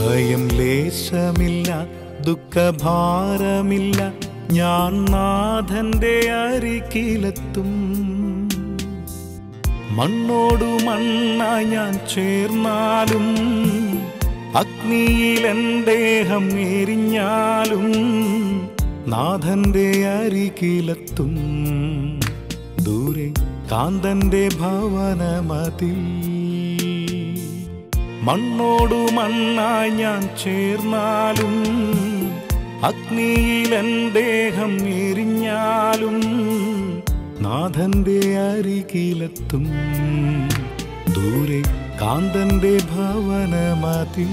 ഭയം ലേശമില്ല ദുഃഖഭാരമില്ല ഞാൻ നാഥന്റെ അരികിലെത്തും മണ്ണോടു മണ്ണായി ഞാൻ ചേർന്നാലും അഗ്നിയിൽ ദേഹം എരിഞ്ഞാലും നാഥന്റെ അരികിലെത്തും ദൂരെ കാന്തന്റെ ഭവനമതിൽ മണ്ണോടു മണ്ണായി ഞാൻ ചേർന്നാലും അഗ്നിയിൽ ദേഹം എരിഞ്ഞാലും നാഥന്റെ അരികിലെത്തും ദൂരെ കാന്തന്റെ ഭവനമതിൽ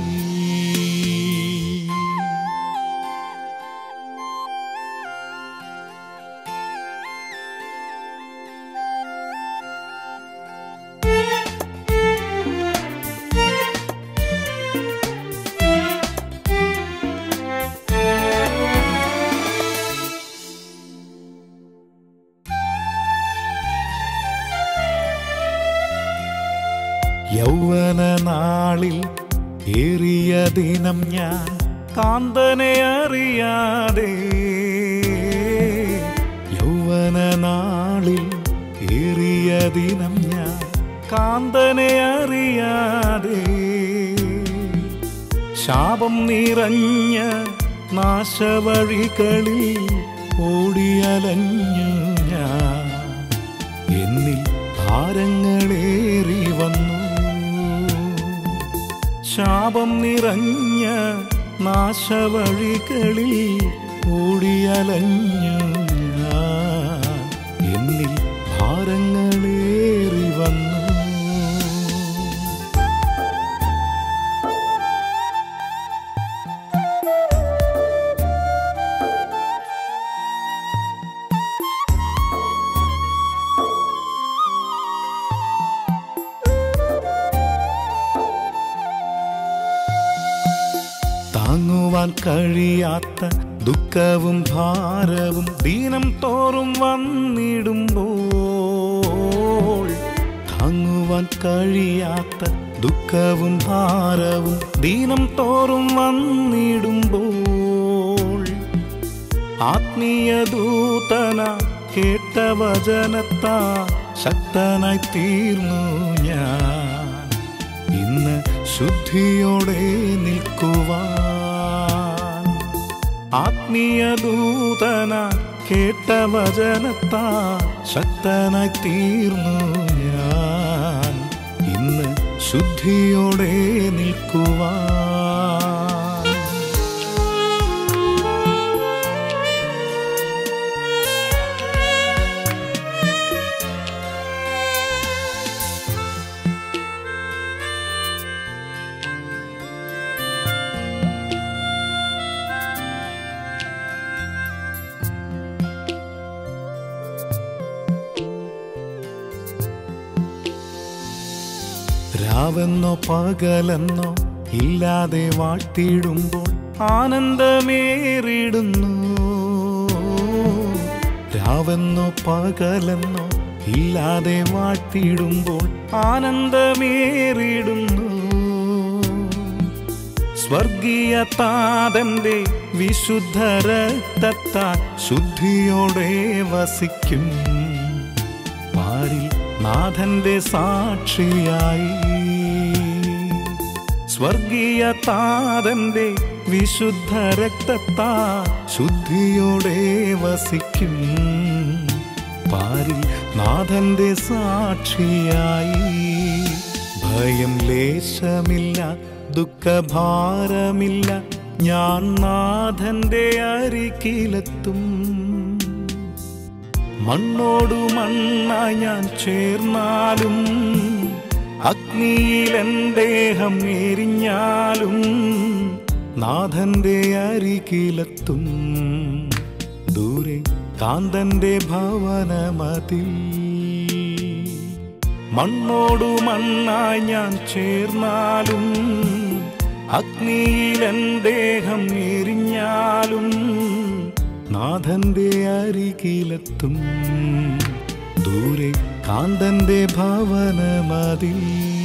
യൗവന നാളിൽ ഏറിയ ദിനം ഞാൻ കാന്തനെ അറിയാതെ യൗവന നാളിൽ ഏറിയ ദിനം ഞാൻ കാന്തനെ അറിയാതെ ശാപം നിറഞ്ഞ നാശവഴികളിൽ ഓടിയലഞ്ഞു ഞാൻ എന്നിൽ ഭാരങ്ങളേറി വന്നു ശാപം നിറഞ്ഞ നാശവഴികളിൽ ഓടിയലഞ്ഞു ഞാൻ എന്നിൽ ഭാരങ്ങളേറി വന്നു താങ്ങുവാൻ കഴിയാത്ത ദുഃഖവും ഭാരവും ദീനം തോറും വന്നിടുമ്പോൾ താങ്ങുവാൻ കഴിയാത്ത ദുഃഖവും ഭാരവും ദീനം തോറും വന്നിടുമ്പോൾ ആത്മീയ ദൂതന കേട്ട വചനത്താ ശക്തനായി തീർന്നു ഞാൻ ഇന്ന് ശുദ്ധിയോടെ നിൽക്കുവാൻ ആത്മീയ ദൂതന കേട്ട വചനത്താ ശക്തനായി തീർന്നു ഞാൻ ഇന്ന് ശുദ്ധിയോടെ നിൽക്കുവാൻ രാവെന്നോ പകലെന്നോ ഇല്ലാതെ വാട്ടിടുമ്പോൾ ആനന്ദമേറിടുന്നു രാവെന്നോ പകലെന്നോ ഇല്ലാതെ വാട്ടിടുമ്പോൾ ആനന്ദമേറിടുന്നു സ്വർഗീയ താതന്റെ വിശുദ്ധ രക്തത്താൽ ശുദ്ധിയോടെ വസിക്കും പാരിൽ നാഥന്റെ സാക്ഷിയായി സ്വർഗീയ താതന്റെ വിശുദ്ധ രക്തത്താ ശുദ്ധിയോടെ വസിക്കും പാരിൽ നാഥന്റെ സാക്ഷിയായി ഭയം ലേശമില്ല ദുഃഖഭാരമില്ല ഞാൻ നാഥന്റെ അരികിലെത്തും മണ്ണോടു മണ്ണായി ഞാൻ ചേർന്നാലും അഗ്നിയിൽ ദേഹം എരിഞ്ഞാലും നാഥന്റെ അരികിലെത്തും ദൂരെ കാന്തന്റെ ഭവനമതിൽ മണ്ണോടു മണ്ണായി ഞാൻ ചേർന്നാലും അഗ്നിയിൽ ദേഹം എരിഞ്ഞാലും നാഥന്റെ അരികിലെത്തും ദൂരെ കാന്തന്റെ ഭവനമതിൽ